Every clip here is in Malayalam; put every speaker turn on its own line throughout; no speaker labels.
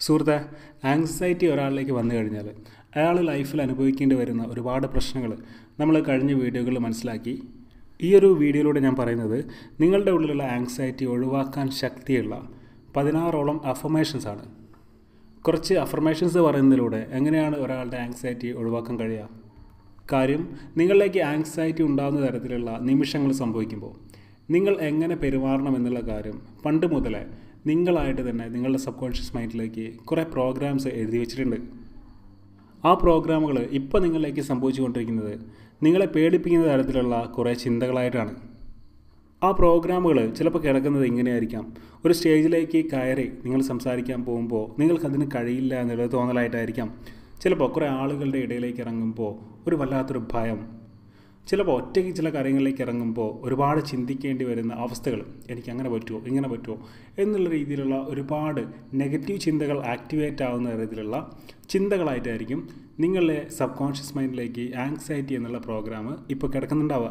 സുഹൃത്തെ ആങ്സൈറ്റി ഒരാളിലേക്ക് വന്നു കഴിഞ്ഞാൽ അയാൾ ലൈഫിൽ അനുഭവിക്കേണ്ടി വരുന്ന ഒരുപാട് പ്രശ്നങ്ങൾ നമ്മൾ കഴിഞ്ഞ വീഡിയോകളിൽ മനസ്സിലാക്കി ഈ ഒരു വീഡിയോയിലൂടെ ഞാൻ പറയുന്നത് നിങ്ങളുടെ ഉള്ളിലുള്ള ആങ്സൈറ്റി ഒഴിവാക്കാൻ ശക്തിയുള്ള പതിനാറോളം അഫർമേഷൻസ് ആണ് കുറച്ച് അഫർമേഷൻസ് പറയുന്നതിലൂടെ എങ്ങനെയാണ് ഒരാളുടെ ആങ്സൈറ്റി ഒഴിവാക്കാൻ കഴിയുക കാര്യം നിങ്ങളിലേക്ക് ആങ്സൈറ്റി ഉണ്ടാകുന്ന തരത്തിലുള്ള നിമിഷങ്ങൾ സംഭവിക്കുമ്പോൾ നിങ്ങൾ എങ്ങനെ പെരുമാറണം എന്നുള്ള കാര്യം പണ്ട് മുതലേ നിങ്ങളായിട്ട് തന്നെ നിങ്ങളുടെ സബ് കോൺഷ്യസ് മൈൻഡിലേക്ക് കുറേ പ്രോഗ്രാംസ് എഴുതി വെച്ചിട്ടുണ്ട് ആ പ്രോഗ്രാമുകൾ ഇപ്പോൾ നിങ്ങളിലേക്ക് സംഭവിച്ചുകൊണ്ടിരിക്കുന്നത് നിങ്ങളെ പേടിപ്പിക്കുന്ന തരത്തിലുള്ള കുറേ ചിന്തകളായിട്ടാണ് ആ പ്രോഗ്രാമുകൾ ചിലപ്പോൾ കിടക്കുന്നത് ഇങ്ങനെയായിരിക്കാം ഒരു സ്റ്റേജിലേക്ക് കയറി നിങ്ങൾ സംസാരിക്കാൻ പോകുമ്പോൾ നിങ്ങൾക്കതിന് കഴിയില്ല എന്നുള്ള തോന്നലായിട്ടായിരിക്കാം ചിലപ്പോൾ കുറേ ആളുകളുടെ ഇടയിലേക്ക് ഇറങ്ങുമ്പോൾ ഒരു വല്ലാത്തൊരു ഭയം ചിലപ്പോൾ ഒറ്റയ്ക്ക് ചില കാര്യങ്ങളിലേക്ക് ഇറങ്ങുമ്പോൾ ഒരുപാട് ചിന്തിക്കേണ്ടി വരുന്ന അവസ്ഥകൾ എനിക്ക് അങ്ങനെ പറ്റുമോ ഇങ്ങനെ പറ്റുമോ എന്നുള്ള രീതിയിലുള്ള ഒരുപാട് നെഗറ്റീവ് ചിന്തകൾ ആക്ടിവേറ്റ് ആവുന്ന തരത്തിലുള്ള ചിന്തകളായിട്ടായിരിക്കും നിങ്ങളുടെ സബ് കോൺഷ്യസ് മൈൻഡിലേക്ക് ആങ്സൈറ്റി എന്നുള്ള പ്രോഗ്രാം ഇപ്പോൾ കിടക്കുന്നുണ്ടാവുക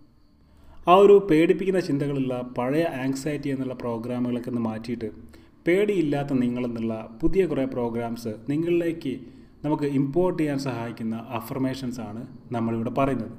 ആ ഒരു പേടിപ്പിക്കുന്ന ചിന്തകളുള്ള പഴയ ആങ്സൈറ്റി എന്നുള്ള പ്രോഗ്രാമുകളൊക്കെ ഒന്ന് മാറ്റിയിട്ട് പേടിയില്ലാത്ത നിങ്ങളെന്നുള്ള പുതിയ കുറേ പ്രോഗ്രാംസ് നിങ്ങളിലേക്ക് നമുക്ക് ഇമ്പോർട്ട് ചെയ്യാൻ സഹായിക്കുന്ന അഫർമേഷൻസ് ആണ് നമ്മളിവിടെ പറയുന്നത്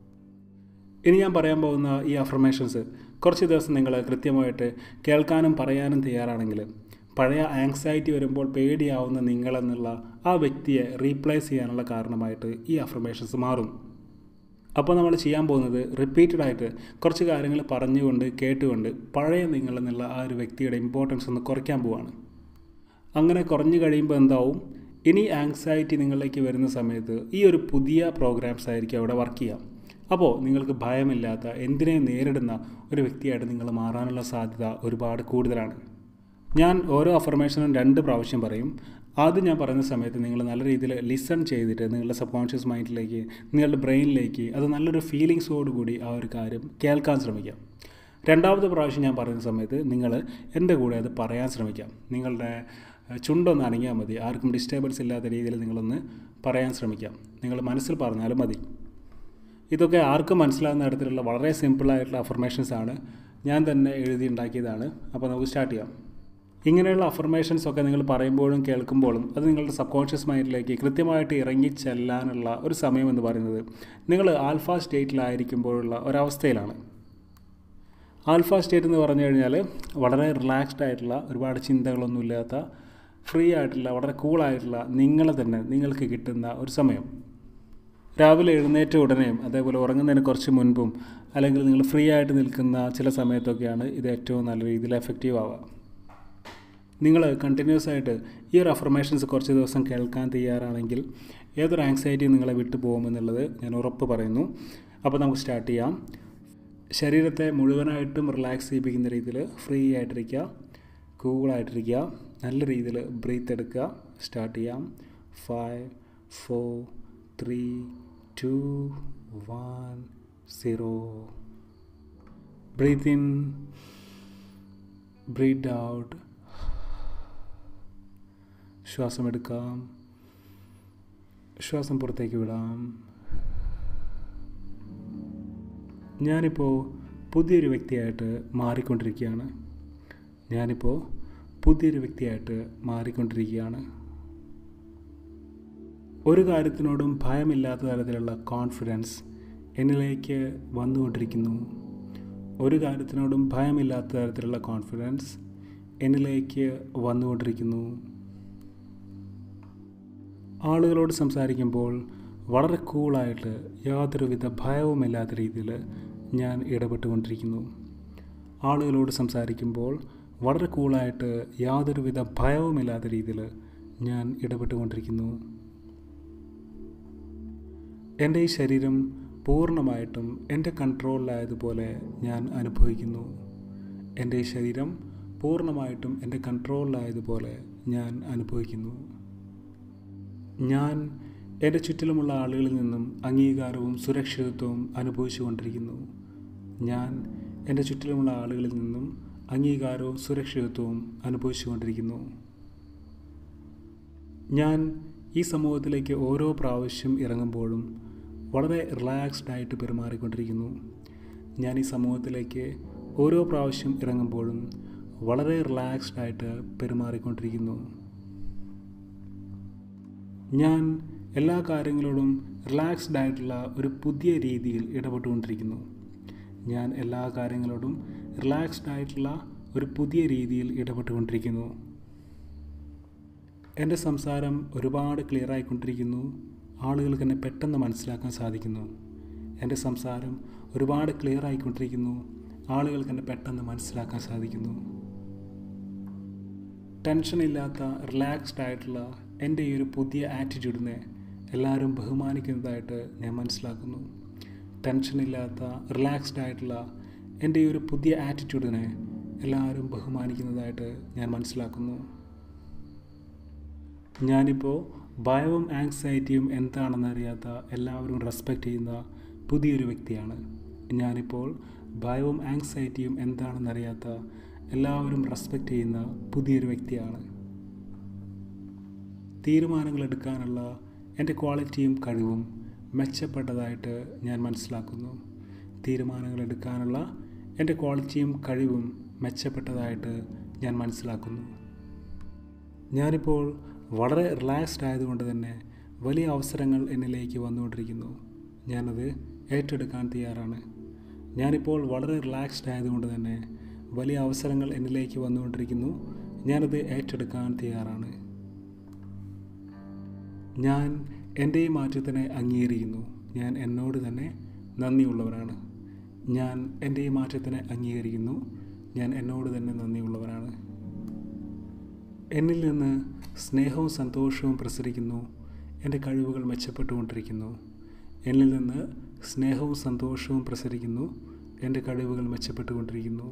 ഇനി ഞാൻ പറയാൻ പോകുന്ന ഈ അഫർമേഷൻസ് കുറച്ച് ദിവസം നിങ്ങൾ കൃത്യമായിട്ട് കേൾക്കാനും പറയാനും തയ്യാറാണെങ്കിൽ പഴയ ആങ്സൈറ്റി വരുമ്പോൾ പേടിയാവുന്ന നിങ്ങളെന്നുള്ള ആ വ്യക്തിയെ റീപ്ലേസ് ചെയ്യാനുള്ള കാരണമായിട്ട് ഈ അഫർമേഷൻസ് മാറും അപ്പോൾ നമ്മൾ ചെയ്യാൻ പോകുന്നത് റിപ്പീറ്റഡ് ആയിട്ട് കുറച്ച് കാര്യങ്ങൾ പറഞ്ഞുകൊണ്ട് കേട്ടുകൊണ്ട് പഴയ നിങ്ങളെന്നുള്ള ആ ഒരു വ്യക്തിയുടെ ഇമ്പോർട്ടൻസ് ഒന്ന് കുറയ്ക്കാൻ പോവാണ് അങ്ങനെ കുറഞ്ഞു കഴിയുമ്പോൾ എന്താവും ഇനി ആങ്സൈറ്റി നിങ്ങളിലേക്ക് വരുന്ന സമയത്ത് ഈ ഒരു പുതിയ പ്രോഗ്രാംസ് ആയിരിക്കും അവിടെ വർക്ക് ചെയ്യാം അപ്പോൾ നിങ്ങൾക്ക് ഭയമില്ലാത്ത എന്തിനെ നേരിടുന്ന ഒരു വ്യക്തിയായിട്ട് നിങ്ങൾ മാറാനുള്ള സാധ്യത ഒരുപാട് കൂടുതലാണ് ഞാൻ ഓരോ അഫർമേഷനും രണ്ട് പ്രാവശ്യം പറയും ആദ്യം ഞാൻ പറയുന്ന സമയത്ത് നിങ്ങൾ നല്ല രീതിയിൽ ലിസൺ ചെയ്തിട്ട് നിങ്ങളുടെ സബ് കോൺഷ്യസ് മൈൻഡിലേക്ക് നിങ്ങളുടെ ബ്രെയിനിലേക്ക് അത് നല്ലൊരു ഫീലിങ്സോടുകൂടി ആ ഒരു കാര്യം കേൾക്കാൻ ശ്രമിക്കാം രണ്ടാമത്തെ പ്രാവശ്യം ഞാൻ പറയുന്ന സമയത്ത് നിങ്ങൾ എൻ്റെ കൂടെ അത് പറയാൻ ശ്രമിക്കാം നിങ്ങളുടെ ചുണ്ടൊന്ന് അനങ്ങിയാൽ മതി ആർക്കും ഡിസ്റ്റർബൻസ് ഇല്ലാത്ത രീതിയിൽ നിങ്ങളൊന്ന് പറയാൻ ശ്രമിക്കാം നിങ്ങൾ മനസ്സിൽ പറഞ്ഞാലും മതി ഇതൊക്കെ ആർക്കും മനസ്സിലാകുന്ന തരത്തിലുള്ള വളരെ സിമ്പിളായിട്ടുള്ള അഫർമേഷൻസ് ആണ് ഞാൻ തന്നെ എഴുതി ഉണ്ടാക്കിയതാണ് അപ്പോൾ നമുക്ക് സ്റ്റാർട്ട് ചെയ്യാം ഇങ്ങനെയുള്ള അഫർമേഷൻസ് ഒക്കെ നിങ്ങൾ പറയുമ്പോഴും കേൾക്കുമ്പോഴും അത് നിങ്ങളുടെ സബ് കോൺഷ്യസ് മൈൻഡിലേക്ക് കൃത്യമായിട്ട് ഇറങ്ങി ചെല്ലാനുള്ള ഒരു സമയം എന്ന് പറയുന്നത് നിങ്ങൾ ആൽഫ സ്റ്റേറ്റിലായിരിക്കുമ്പോഴുള്ള ഒരവസ്ഥയിലാണ് ആൽഫ സ്റ്റേറ്റ് എന്ന് പറഞ്ഞു കഴിഞ്ഞാൽ വളരെ റിലാക്സ്ഡ് ആയിട്ടുള്ള ഒരുപാട് ചിന്തകളൊന്നുമില്ലാത്ത ഫ്രീ ആയിട്ടുള്ള വളരെ കൂളായിട്ടുള്ള നിങ്ങളെ തന്നെ നിങ്ങൾക്ക് കിട്ടുന്ന ഒരു സമയം രാവിലെ എഴുന്നേറ്റ ഉടനെയും അതേപോലെ ഉറങ്ങുന്നതിന് കുറച്ച് മുൻപും അല്ലെങ്കിൽ നിങ്ങൾ ഫ്രീ ആയിട്ട് നിൽക്കുന്ന ചില സമയത്തൊക്കെയാണ് ഇത് ഏറ്റവും നല്ല രീതിയിൽ എഫക്റ്റീവ് ആവുക നിങ്ങൾ കണ്ടിന്യൂസ് ആയിട്ട് ഈ ഒരു അഫർമേഷൻസ് കുറച്ച് ദിവസം കേൾക്കാൻ തയ്യാറാണെങ്കിൽ ഏതൊരു ആങ്സൈറ്റിയും നിങ്ങളെ വിട്ടു പോകുമെന്നുള്ളത് ഞാൻ ഉറപ്പ് പറയുന്നു അപ്പോൾ നമുക്ക് സ്റ്റാർട്ട് ചെയ്യാം ശരീരത്തെ മുഴുവനായിട്ടും റിലാക്സ് ചെയ്യിപ്പിക്കുന്ന രീതിയിൽ ഫ്രീ ആയിട്ടിരിക്കുക കൂളായിട്ടിരിക്കുക നല്ല രീതിയിൽ ബ്രീത്ത് എടുക്കുക സ്റ്റാർട്ട് ചെയ്യാം five four three two one zero breathe in breathe out ശ്വാസം എടുക്കാം ശ്വാസം പുറത്തേക്ക് വിടാം ഞാനിപ്പോൾ പുതിയൊരു വ്യക്തിയായിട്ട് മാറിക്കൊണ്ടിരിക്കുകയാണ് ഞാനിപ്പോൾ പുതിയൊരു വ്യക്തിയായിട്ട് മാറിക്കൊണ്ടിരിക്കുകയാണ് ഒരു കാര്യത്തിനോടും ഭയമില്ലാത്ത തരത്തിലുള്ള കോൺഫിഡൻസ് എന്നിലേക്ക് വന്നുകൊണ്ടിരിക്കുന്നു ഒരു കാര്യത്തിനോടും ഭയമില്ലാത്ത തരത്തിലുള്ള കോൺഫിഡൻസ് എന്നിലേക്ക് വന്നുകൊണ്ടിരിക്കുന്നു ആളുകളോട് സംസാരിക്കുമ്പോൾ വളരെ കൂളായിട്ട് യാതൊരുവിധ ഭയവുമില്ലാത്ത രീതിയിൽ ഞാൻ ഇടപെട്ടുകൊണ്ടിരിക്കുന്നു ആളുകളോട് സംസാരിക്കുമ്പോൾ വളരെ കൂളായിട്ട് യാതൊരുവിധ ഭയവുമില്ലാത്ത രീതിയിൽ ഞാൻ ഇടപെട്ടുകൊണ്ടിരിക്കുന്നു എൻ്റെ ഈ ശരീരം പൂർണ്ണമായിട്ടും എൻ്റെ കൺട്രോളിലായതുപോലെ ഞാൻ അനുഭവിക്കുന്നു എൻ്റെ ഈ ശരീരം പൂർണ്ണമായിട്ടും എൻ്റെ കൺട്രോളിലായതുപോലെ ഞാൻ അനുഭവിക്കുന്നു ഞാൻ എൻ്റെ ചുറ്റിലുമുള്ള ആളുകളിൽ നിന്നും അംഗീകാരവും സുരക്ഷിതത്വവും അനുഭവിച്ചു കൊണ്ടിരിക്കുന്നു ഞാൻ എൻ്റെ ചുറ്റിലുമുള്ള ആളുകളിൽ നിന്നും അംഗീകാരവും സുരക്ഷിതത്വവും അനുഭവിച്ചു കൊണ്ടിരിക്കുന്നു ഞാൻ ഈ സമൂഹത്തിലേക്ക് ഓരോ പ്രാവശ്യം ഇറങ്ങുമ്പോഴും വളരെ റിലാക്സ്ഡ് ആയിട്ട് പെരുമാറിക്കൊണ്ടിരിക്കുന്നു ഞാൻ ഈ സമൂഹത്തിലേക്ക് ഓരോ പ്രാവശ്യം ഇറങ്ങുമ്പോഴും വളരെ റിലാക്സ്ഡ് ആയിട്ട് പെരുമാറിക്കൊണ്ടിരിക്കുന്നു ഞാൻ എല്ലാ കാര്യങ്ങളോടും റിലാക്സ്ഡ് ആയിട്ടുള്ള ഒരു പുതിയ രീതിയിൽ ഇടപെട്ടുകൊണ്ടിരിക്കുന്നു ഞാൻ എല്ലാ കാര്യങ്ങളോടും റിലാക്സ്ഡ് ആയിട്ടുള്ള ഒരു പുതിയ രീതിയിൽ ഇടപെട്ടുകൊണ്ടിരിക്കുന്നു എൻ്റെ സംസാരം ഒരുപാട് ക്ലിയർ ആയിക്കൊണ്ടിരിക്കുന്നു ആളുകൾക്ക് എന്നെ പെട്ടെന്ന് മനസ്സിലാക്കാൻ സാധിക്കുന്നു എൻ്റെ സംസാരം ഒരുപാട് ക്ലിയർ ആയിക്കൊണ്ടിരിക്കുന്നു ആളുകൾക്ക് എന്നെ പെട്ടെന്ന് മനസ്സിലാക്കാൻ സാധിക്കുന്നു ടെൻഷൻ ഇല്ലാത്ത റിലാക്സ്ഡ് ആയിട്ടുള്ള എൻ്റെ ഈ ഒരു പുതിയ ആറ്റിറ്റ്യൂഡിനെ എല്ലാവരും ബഹുമാനിക്കുന്നതായിട്ട് ഞാൻ മനസ്സിലാക്കുന്നു ടെൻഷനില്ലാത്ത റിലാക്സ്ഡ് ആയിട്ടുള്ള എൻ്റെ ഈ ഒരു പുതിയ ആറ്റിറ്റ്യൂഡിനെ എല്ലാവരും ബഹുമാനിക്കുന്നതായിട്ട് ഞാൻ മനസ്സിലാക്കുന്നു ഞാനിപ്പോൾ ഭയവും ആങ്സൈറ്റിയും എന്താണെന്ന് അറിയാത്ത എല്ലാവരും റെസ്പെക്റ്റ് ചെയ്യുന്ന പുതിയൊരു വ്യക്തിയാണ് ഞാനിപ്പോൾ ഭയവും ആങ്സൈറ്റിയും എന്താണെന്ന് അറിയാത്ത എല്ലാവരും റെസ്പെക്റ്റ് ചെയ്യുന്ന പുതിയൊരു വ്യക്തിയാണ് തീരുമാനങ്ങൾ എടുക്കാനുള്ള എൻ്റെ ക്വാളിറ്റിയും കഴിവും മെച്ചപ്പെട്ടതായിട്ട് ഞാൻ മനസ്സിലാക്കുന്നു തീരുമാനങ്ങൾ എടുക്കാനുള്ള എൻ്റെ ക്വാളിറ്റിയും കഴിവും മെച്ചപ്പെട്ടതായിട്ട് ഞാൻ മനസ്സിലാക്കുന്നു ഞാനിപ്പോൾ വളരെ റിലാക്സ്ഡ് ആയതുകൊണ്ട് തന്നെ വലിയ അവസരങ്ങൾ എന്നിലേക്ക് വന്നുകൊണ്ടിരിക്കുന്നു ഞാനത് ഏറ്റെടുക്കാൻ തയ്യാറാണ് ഞാനിപ്പോൾ വളരെ റിലാക്സ്ഡ് ആയതുകൊണ്ട് തന്നെ വലിയ അവസരങ്ങൾ എന്നിലേക്ക് വന്നുകൊണ്ടിരിക്കുന്നു ഞാനത് ഏറ്റെടുക്കാൻ തയ്യാറാണ് ഞാൻ എൻ്റെ ഈ മാറ്റത്തിനെ അംഗീകരിക്കുന്നു ഞാൻ എന്നോട് തന്നെ നന്ദിയുള്ളവരാണ് ഞാൻ എൻ്റെ ഈ മാറ്റത്തിനെ അംഗീകരിക്കുന്നു ഞാൻ എന്നോട് തന്നെ നന്ദിയുള്ളവരാണ് എന്നിൽ നിന്ന് സ്നേഹവും സന്തോഷവും പ്രസരിക്കുന്നു എൻ്റെ കഴിവുകൾ മെച്ചപ്പെട്ടുകൊണ്ടിരിക്കുന്നു എന്നിൽ നിന്ന് സ്നേഹവും സന്തോഷവും പ്രസരിക്കുന്നു എൻ്റെ കഴിവുകൾ മെച്ചപ്പെട്ടുകൊണ്ടിരിക്കുന്നു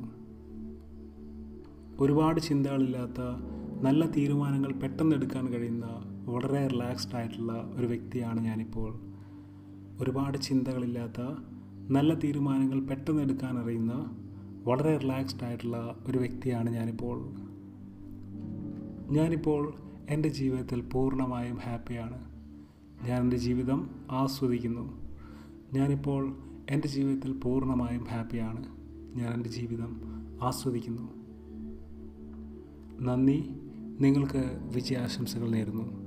ഒരുപാട് ചിന്തകളില്ലാത്ത നല്ല തീരുമാനങ്ങൾ പെട്ടെന്ന് എടുക്കാൻ കഴിയുന്ന വളരെ റിലാക്സ്ഡ് ആയിട്ടുള്ള ഒരു വ്യക്തിയാണ് ഞാനിപ്പോൾ ഒരുപാട് ചിന്തകളില്ലാത്ത നല്ല തീരുമാനങ്ങൾ പെട്ടെന്ന് എടുക്കാൻ അറിയുന്ന വളരെ റിലാക്സ്ഡ് ആയിട്ടുള്ള ഒരു വ്യക്തിയാണ് ഞാനിപ്പോൾ ഞാനിപ്പോൾ എൻ്റെ ജീവിതത്തിൽ പൂർണ്ണമായും ഹാപ്പിയാണ് ഞാൻ എൻ്റെ ജീവിതം ആസ്വദിക്കുന്നു ഞാനിപ്പോൾ എൻ്റെ ജീവിതത്തിൽ പൂർണ്ണമായും ഹാപ്പിയാണ് ഞാൻ എൻ്റെ ജീവിതം ആസ്വദിക്കുന്നു നന്ദി നിങ്ങൾക്ക് വിജയാശംസകൾ നേരുന്നു